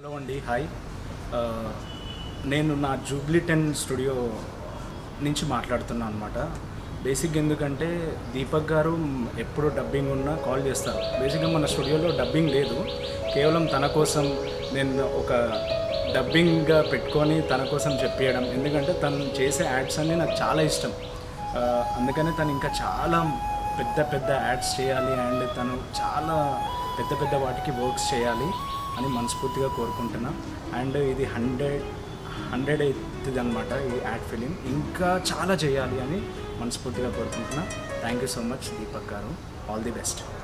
hello అండి hi ఆ, నేను నా జూబ్లీ టెన్ స్టూడియో నుంచి మాట్లాడుతున్నాను అనమాట బేసిక్ ఎందుకంటే దీపక్ గారు ఎప్పుడు డబ్బింగ్ ఉన్నా కాల్ చేస్తారు బేసిక్గా మన స్టూడియోలో డబ్బింగ్ లేదు కేవలం తన కోసం నేను ఒక డబ్బింగ్గా పెట్టుకొని తన కోసం చెప్పేయడం ఎందుకంటే తను చేసే యాడ్స్ అన్నీ నాకు చాలా ఇష్టం ఆ, అందుకనే తను ఇంకా చాలా పెద్ద పెద్ద యాడ్స్ చేయాలి అండ్ తను చాలా పెద్ద పెద్ద వాటికి వర్క్స్ చేయాలి అని మనస్ఫూర్తిగా కోరుకుంటున్నా అండ్ ఇది హండ్రెడ్ హండ్రెడ్ అవుతుంది అనమాట ఈ యాడ్ ఫిలిం ఇంకా చాలా చేయాలి అని మనస్ఫూర్తిగా కోరుకుంటున్నా thank you so much Deepak గారు ఆల్ ది బెస్ట్